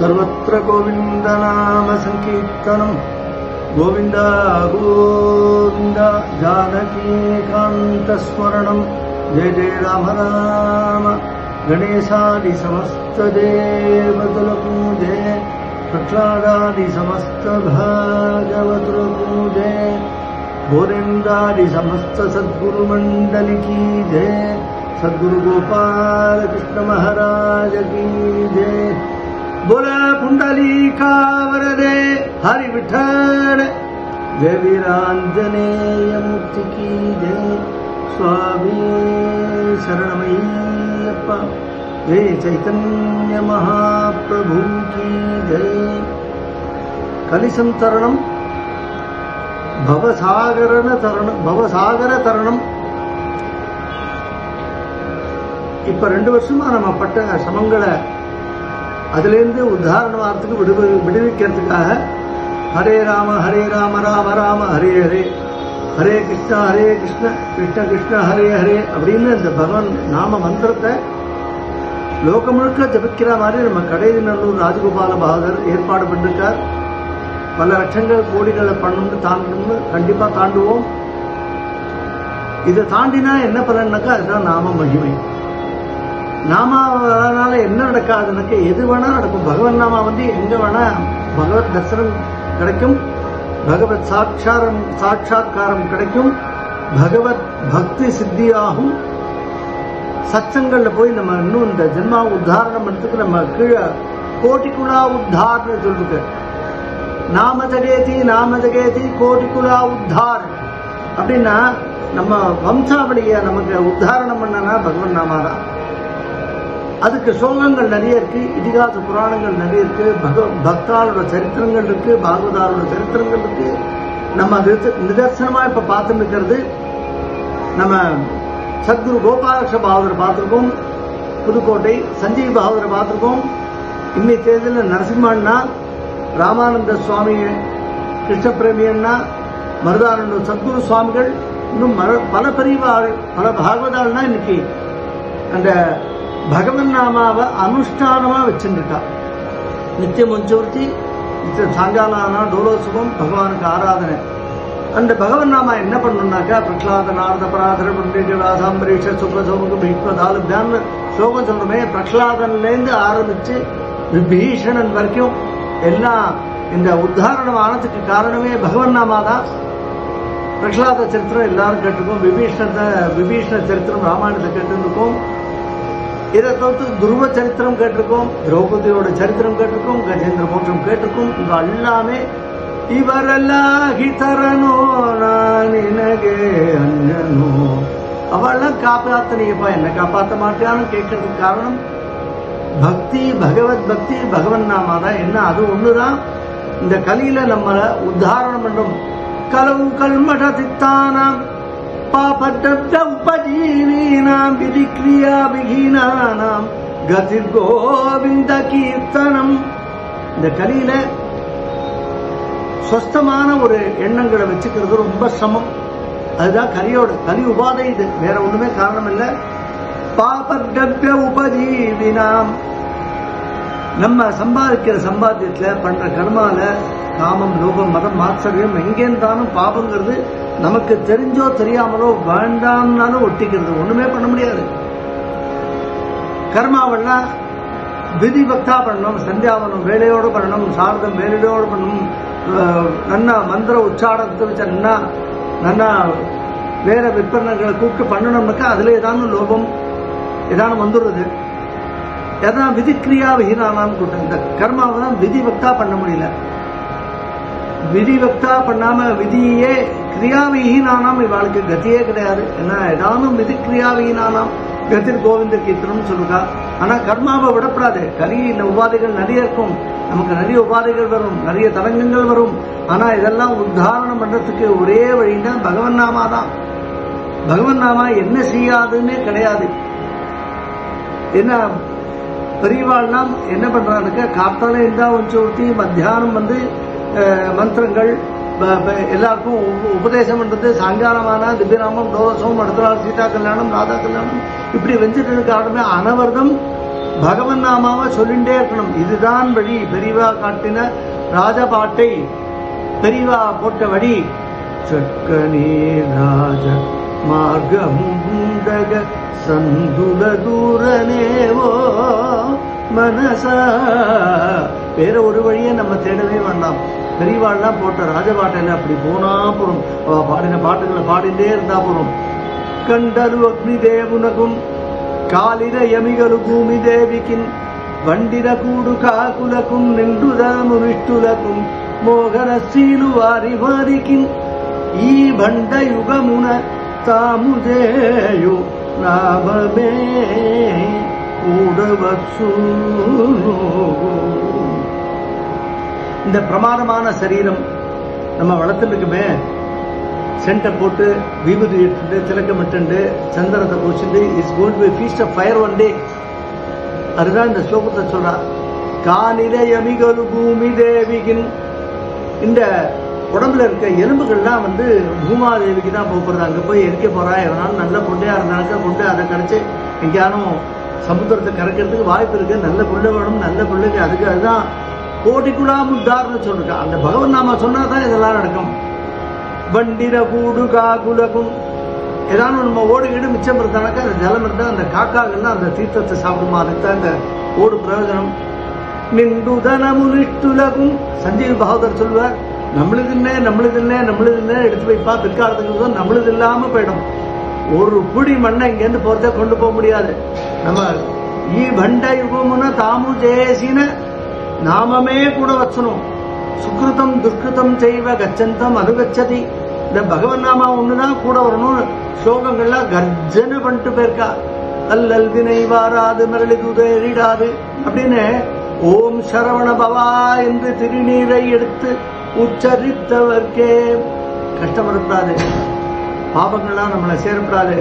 सर्वत्र गोविन्दनामसङ्कीर्तनम् गोविन्द गोविन्द जानकीकान्तस्मरणम् जय जय राम राम गणेशादिसमस्तदेवतुलपूजे प्रह्लादादिसमस्तभागवतुलपूजे गोविन्दादिसमस्तसद्गुरुमण्डलि की जय सद्गुरु गोपाल कृष्ण महाराज की जय बोला पुंडली वरदे हरि विठ्ठल जय वीरांजनेय मुक्ति की जय स्वामी शरणमय्यप्पा जय चैतन्य महाप्रभु की जय கலிசம் தருணம் பவசாகரண தருணம் பவசாகர தருணம் இப்ப ரெண்டு வருஷமா நம்ம பட்ட சமங்களை அதுலேருந்து உத்தாரணமாகறதுக்கு விடுவி விடுவிக்கிறதுக்காக ஹரே ராம ஹரே ராம ராம ராம ஹரே ஹரே ஹரே கிருஷ்ணா ஹரே கிருஷ்ண கிருஷ்ண கிருஷ்ண ஹரே ஹரே அப்படின்னு இந்த பகவான் நாம மந்திரத்தை லோகம் முழுக்க ஜபிக்கிற மாதிரி நம்ம கடையநல்லூர் ராஜகோபால பகதர் ஏற்பாடு பண்ணிருக்கார் பல லட்சங்கள் கோடிகளை பண்ணணும்னு தாண்டணும்னு கண்டிப்பா தாண்டுவோம் இதை தாண்டினா என்ன பலன்னாக்கா அதுதான் நாம மகிமை நாமாவனால என்ன நடக்காதுனாக்க எது வேணா நடக்கும் பகவன் நாமா வந்து எங்க வேணா பகவத் தர்சனம் கிடைக்கும் பகவத் சாட்சாரம் சாட்சாத்காரம் கிடைக்கும் பகவத் பக்தி சித்தியாகும் சச்சங்கள்ல போய் நம்ம இன்னும் இந்த ஜென்மா உத்தாரணம் பண்ணதுக்கு நம்ம கீழே கோட்டிக்குலா உத்தார்னு சொல்லிருக்கு நாம ஜகேதி நாம ஜகேதி கோட்டிக்குலா உத்தார் அப்படின்னா நம்ம வம்சாவளிய நமக்கு உத்தாரணம் பண்ணனா பகவன் நாமாதான் அதுக்கு ஸ்லோகங்கள் நிறைய இருக்கு இதிகாச புராணங்கள் நிறைய இருக்கு பக பக்தாளோட சரித்திரங்கள் இருக்கு பாகவதாரோட சரித்திரங்கள் இருக்கு நம்ம நித- நிதர்சனமா இப்ப பார்த்துட்டு இருக்கிறது நம்ம சத்குரு கோபாலகிருஷ்ண பாகவதர் பார்த்திருக்கோம் புதுக்கோட்டை சஞ்சீவ் பாகவதர் பார்த்திருக்கோம் இன்னை தேதியில் நரசிம்மண்ணா ராமானந்த சுவாமி கிருஷ்ணபிரேமி அண்ணா மருதானந்த சத்குரு சுவாமிகள் இன்னும் மர- பல பெரியவாள் பல பாகவதாள்னா இன்னைக்கு அந்த பகவன் நாமாவை அனுஷ்டானமா வச்சுருக்கா நித்திய மஞ்சூர்த்தி நித்திய சாயங்காலானா டோலோத்சவம் பகவானுக்கு ஆராதனை அந்த பகவன் நாமா என்ன பண்ணணும்னாக்கா பிரகலாத நாரத பராதர பண்டிக ராதாம்பரீஷ சுப்ரசோமுக பீஷ்மதாலுபியான்னு ஸ்லோகம் சொல்றோமே பிரகலாதன்லேருந்து ஆரம்பிச்சு விபீஷணன் வரைக்கும் எல்லாம் இந்த உத்தாரணம் ஆனதுக்கு காரணமே பகவன் நாமா தான் பிரகலாத சரித்திரம் எல்லாரும் கேட்டிருக்கோம் விபீஷண விபீஷண சரித்திரம் ராமாயணத்தை கேட்டிருக்கோம் இதை தவிர்த்து துருவ சரித்திரம் கேட்டிருக்கோம் திரௌபதியோட சரித்திரம் கேட்டிருக்கோம் கஜேந்திர மோட்சம் கேட்டிருக்கோம் இது எல்லாமே ಇವರೆಲ್ಲಾಗಿ ತರನೋ ನಾನಿನಗೆ ಅಂಜನೋ அவெல்லாம் காப்பாத்தனையப்பா என்ன காப்பாத்த மாட்டியான்னு கேட்கறதுக்கு காரணம் பக்தி பகவத் பக்தி பகவன் நாமா தான் என்ன அது ஒண்ணுதான் இந்த கலியில நம்மள உத்தாரணம் பண்றோம் கலவு கல்மட சித்தானாம் பாபட்ட உபஜீவீனாம் விதிக்ரியா விகீனானாம் கதிர் கோவிந்த கீர்த்தனம் இந்த கலியில சொஸ்தமான ஒரு எண்ணங்களை வச்சுக்கிறது ரொம்ப சிரமம் அதுதான் கலியோட கலி உபாதை இது வேற ஒண்ணுமே காரணம் இல்ல பாபர்டப்ய உபஜீவினாம் நம்ம சம்பாதிக்கிற சம்பாத்தியத்துல பண்ற கர்மால காமம் லோபம் மதம் மாத்சரியம் எங்கேருந்தாலும் பாபங்கிறது நமக்கு தெரிஞ்சோ தெரியாமலோ வேண்டாம்னாலும் ஒட்டிக்கிறது ஒண்ணுமே பண்ண முடியாது கர்மாவெல்லாம் விதி பக்தா பண்ணணும் சந்தியாவனம் வேலையோடு பண்ணணும் சாரதம் வேலையோடு பண்ணணும் அஹ் நன்னா மந்திர உச்சாரணத்தை வச்ச நன்னா நன்னா வேற விற்பனைகளை கூப்பிட்டு பண்ணணும்னாக்கா அதுல ஏதான லோபம் ஏதான வந்துடுறது ஏதான் விதிக்கிரியா விகிதானான்னு கூட்டம் இந்த கர்மாவை தான் விதி பக்தா பண்ண முடியல விதி பக்தா பண்ணாம விதியே கிரியாவிஹீனானாம் இவாளுக்கு கதியே கிடையாது ஏன்னா ஏதானும் விதி கிரியாவிஹீனானாம் கதிர் கோவிந்த கீர்த்தனம் சொல்லுக்கா ஆனா கர்மாவை விடப்படாது கலி இந்த உபாதைகள் நிறைய இருக்கும் நமக்கு நிறைய உபாதைகள் வரும் நிறைய தரங்கங்கள் வரும் ஆனா இதெல்லாம் உத்தாரணம் பண்றதுக்கு ஒரே வழின்னா பகவன் நாமா தான் பகவன் நாமா என்ன செய்யாதுன்னே கிடையாது என்ன பெரியவாள்லாம் என்ன பண்றாங்க காத்தால இருந்தா ஒன்று ஊற்றி மத்தியானம் வந்து அஹ், மந்திரங்கள் ப- ப- எல்லாருக்கும் உப- உபதேசம் பண்றது சாயங்காலமான திவ்யநாமம் டோரசம் அடுத்த நாள் சீதா கல்யாணம் ராதா கல்யாணம் இப்படி வச்சுட்டு காரணமே அனவர்தம் பகவன் நாமாவை சொல்லிண்டே இருக்கணும் இதுதான் வழி பெரியவா காட்டின ராஜபாட்டை பெரியவா போட்ட வழி చక్కని రాజ మార్గముండగ సందుల దూరనేవో மனச வேற ஒரு வழியை நம்ம தேடவே வேண்டாம் பெரியவாள்லாம் போட்ட ராஜபாட்டையில அப்படி போனா போறோம் அவ பாடின பாட்டுகளை பாடிட்டே இருந்தா போறோம் కండలు అగ్నిదేవునకు కాలిన ఎమిగలు భూమిదేవికి వండిన కూడు కాకులకు నిండుదనము విష్టులకు మోగన స్త్రీలు వారి వారికి ఈ బండ యుగమున తాము చేయు నామమే కూడవచ్చు இந்த பிரமாதமான சரீரம் நம்ம வளர்த்துட்டு இருக்குமே சென்டை போட்டு விபூதி எடுத்துட்டு திலக்கம் இட்டுண்டு சந்திரத்தை பூச்சிட்டு is goal be feast of fire one day அதுதான் இந்த ஸ்லோகத்தை சொல்றா காலில யமிகரு பூமி தேவிகின் இந்த உடம்புல இருக்க எலும்புகள்லாம் வந்து பூமாதேவிக்கு தான் போகிறது அங்கே போய் எரிக்க போறா எவனாலும் நல்ல பொண்டையா இருந்தாக்க கொண்டு அதை கரைச்சு எங்கேயானும் சமுத்திரத்தை கரைக்கிறதுக்கு வாய்ப்பு இருக்கு நல்ல புள்ள வேணும் நல்ல பிள்ளைக்கு அதுக்கு அதுதான் கோடிக்குலாம் உத்தாரணம் சொல்லிருக்கா அந்த பகவன் நாம சொன்னா தான் இதெல்லாம் நடக்கும் வண்டிர கூடு காகுலகும் ஏதாவது நம்ம ஓடு கீடு மிச்சம் இருந்தானாக்கா அந்த ஜலம் இருந்தால் அந்த காக்காக்கள்லாம் அந்த தீர்த்தத்தை சாப்பிடுமா அதுக்கு தான் அந்த ஓடு பிரயோஜனம் நின்றுதனமு நிஷ்டுலகும் சஞ்சீவ் பகவதர் சொல்வார் நம்மளுதுன்னே நம்மளுதுன்னே நம்மளுதுன்னே எடுத்து வைப்பா பிற்காலத்துக்கு நம்மளுது இல்லாம போயிடும் ஒரு புடி மண்ணை இங்கேருந்து போறத கொண்டு போக முடியாது நம்ம ஈ பண்ட யுகமுன தாமு ஜெயசின நாமமே கூட வச்சனும் சுக்ருதம் துஷ்கிருதம் செய்வ கச்சந்தம் அனுகச்சதி இந்த பகவன் நாமா ஒண்ணுதான் கூட வரணும் ஸ்லோகங்கள்லாம் கர்ஜனை பண்ணிட்டு போயிருக்கா அல்லல் வினை வாராது மரளி துதறிடாது அப்படின்னு ஓம் சரவண பவா என்று திருநீரை எடுத்து உச்சரித்தவர்க்கே கஷ்டம் வரப்படாது பாபங்கள்லாம் நம்மளை சேரப்படாது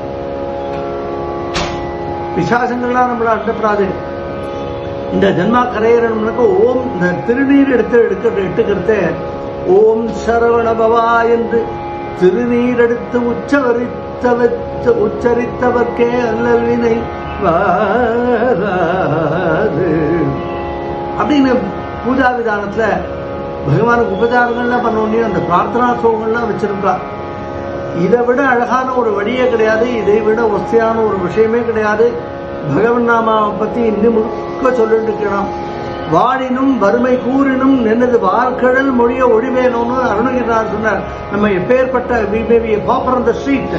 பிசாசங்கள்லாம் நம்மளை அண்டப்படாது இந்த ஜென்மா கரையறனுக்கு ஓம் இந்த திருநீர் எடுத்து எடுக்க எடுத்துக்கிறது ஓம் சரவண பவா என்று திருநீர் எடுத்து உச்சரித்த உச்சரித்தவர்க்கே அல்லல் வினை வாராது அப்படின்னு பூஜா விதானத்துல பகவானுக்கு உபச்சாரங்கள்லாம் பண்ணோடனே அந்த பிரார்த்தனா ஸ்லோகங்கள்லாம் வச்சிருப்பா இதை விட அழகான ஒரு வழியே கிடையாது இதை விட ஒசையான ஒரு விஷயமே கிடையாது பகவன் நாமாவை பத்தி இன்னும் முழுக்க சொல்லிட்டு இருக்கணும் வாடினும் வறுமை கூறினும் நின்னது வார்கடல் மொழிய ஒழிவேணும்னு அருணகிரிநாதர் சொன்னார் நம்ம எப்பேற்பட்ட we may be a pauper on the street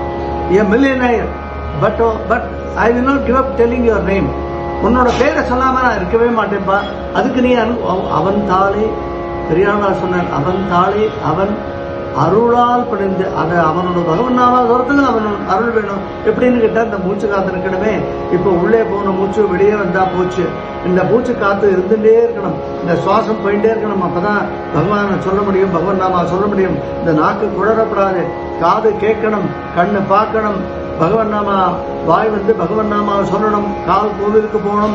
a millionaire but but I will not give up telling your name உன்னோட பேரை சொல்லாம நான் இருக்கவே மாட்டேன்பா அதுக்கு நீ அனு- அவ- அவன் தாளே பெரியானார் சொன்னார் அவன் தாளே அவன் அருளால் படைந்து அதை அவனோட பகவன் நாமா சொல்றதுக்கு அவன் அருள் வேணும் எப்படின்னு கேட்டா இந்த மூச்சு காத்து இருக்கணுமே இப்போ உள்ளே போன மூச்சு வெளியே வந்தா போச்சு இந்த மூச்சு காத்து இருந்துட்டே இருக்கணும் இந்த சுவாசம் போயிட்டே இருக்கணும் அப்பதான் பகவானை சொல்ல முடியும் பகவன் நாமா சொல்ல முடியும் இந்த நாக்கு குளறப்படாது காது கேட்கணும் கண்ணு பார்க்கணும் பகவன் நாமா வாய் வந்து பகவன் நாமாவை சொல்லணும் கால் கோவிலுக்கு போகணும்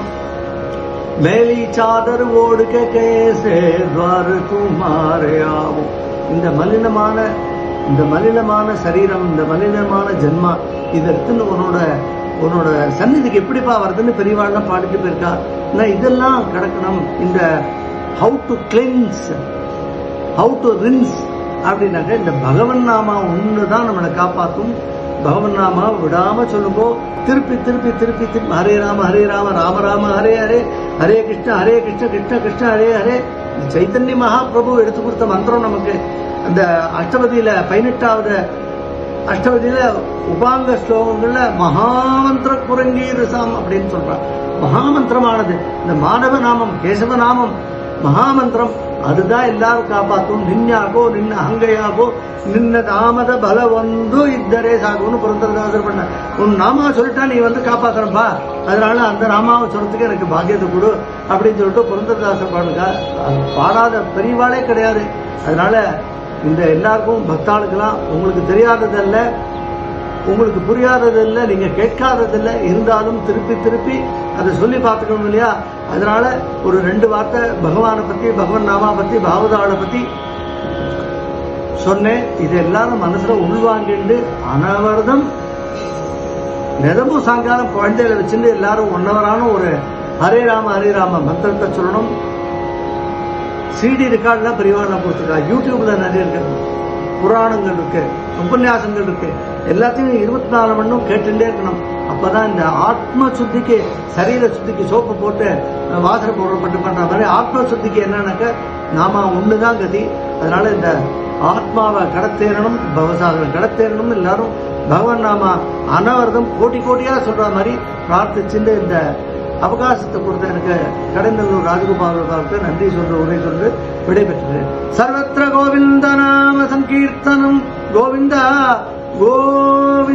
மேலி சாதர் ஓடுக கேசே துவார குமாரே ஆவும் இந்த மலினமான இந்த மலினமான சரீரம் இந்த மலினமான ஜென்மா இதற்குன்னு உன்னோட உன்னோட சந்நிதிக்கு எப்படிப்பா வருதுன்னு பெரியவாள்லாம் பாடிட்டு போயிருக்கா நான் இதெல்லாம் கிடக்கணும் இந்த how to cleanse how to rinse அப்படின்னாக்க இந்த பகவன் நாமா ஒன்று தான் நம்மளை காப்பாற்றும் பகவன் நாமா விடாம சொல்லுங்கோ திருப்பி திருப்பி திருப்பி திருப்பி ஹரே ராம ஹரே ராம ராம ராம ஹரே ஹரே ஹரே கிருஷ்ண ஹரே கிருஷ்ண கிருஷ்ண கிருஷ்ண ஹரே ஹரே சைத்தன்ய மகாபிரபு எடுத்து கொடுத்த மந்திரம் நமக்கு அந்த அஷ்டபதியில பதினெட்டாவது அஷ்டபதியில உபாங்க ஸ்லோகங்கள்ல மகாமந்திர குரங்கீர் சாம் அப்படின்னு சொல்றான் மகாமந்திரமானது இந்த மாணவ நாமம் கேசவ நாமம் மகாமந்திரம் அதுதான் எல்லாரும் காப்பாற்றும் நின்னாகோ நின்ன அங்கையாகோ நின்ன தாமத பல ಒಂದು ಇದ್ದರೆ ಸಾகுன்னு புரந்தரதாசர் பண்ண உன் நாமா சொல்லிட்டா நீ வந்து காப்பாத்துறப்பா அதனால அந்த நாமாவை சொல்றதுக்கு எனக்கு பாக்கியத்தை கொடு அப்படின்னு சொல்லிட்டு புரந்தரதாசர் பாடுங்க அது பாடாத பெரியவாளே கிடையாது அதனால இந்த எல்லாருக்கும் பக்தாளுக்கெல்லாம் உங்களுக்கு தெரியாததல்ல உங்களுக்கு புரியாததில்ல நீங்க கேட்காததில்ல இருந்தாலும் திருப்பி திருப்பி அதை சொல்லி பார்த்துக்கணும் இல்லையா அதனால ஒரு ரெண்டு வார்த்தை பகவானை பத்தி பகவான் நாமா பத்தி பாவதாளை பத்தி சொன்னேன் இது எல்லாரும் மனசுல உள்வாங்கிண்டு அனவரதம் நிதமும் சாயங்காலம் குழந்தைகளை வச்சுட்டு எல்லாரும் ஒன்னவரான ஒரு ஹரே ராம ஹரே ராம மந்திரத்தை சொல்லணும் சிடி ரெக்கார்ட்லாம் பெரியவாள்லாம் கொடுத்துருக்கா யூடியூப்ல நிறைய இருக்கு புராணங்கள் இருக்கு உபன்யாசங்கள் இருக்கு எல்லாத்தையும் இருபத்தி நாலு மணியும் கேட்டுட்டே இருக்கணும் அப்பதான் இந்த ஆத்ம சுத்திக்கு சரீர சுத்திக்கு சோப்பு போட்டு அஹ், வாசனை பவுடர் பட்டு பண்ற மாதிரி ஆத்ம சுத்திக்கு என்னன்னாக்க நாம ஒண்ணுதான் கதி அதனால இந்த ஆத்மாவை கடத்தேறணும் பவசாகரம் கடத்தேறணும் எல்லாரும் பகவான் நாம அனவரதம் கோட்டி கோட்டியா சொல்ற மாதிரி பிரார்த்திச்சுட்டு இந்த அவகாசத்தை கொடுத்த எனக்கு கடந்தூர் ராஜகோபால் அவர்களுக்கு நன்றி சொல்ற உரை சொல்லு விடைபெற்றுகிறேன் சர்வத்திர கோவிந்த நாம சங்கீர்த்தனம் கோவிந்தா கோவிந்த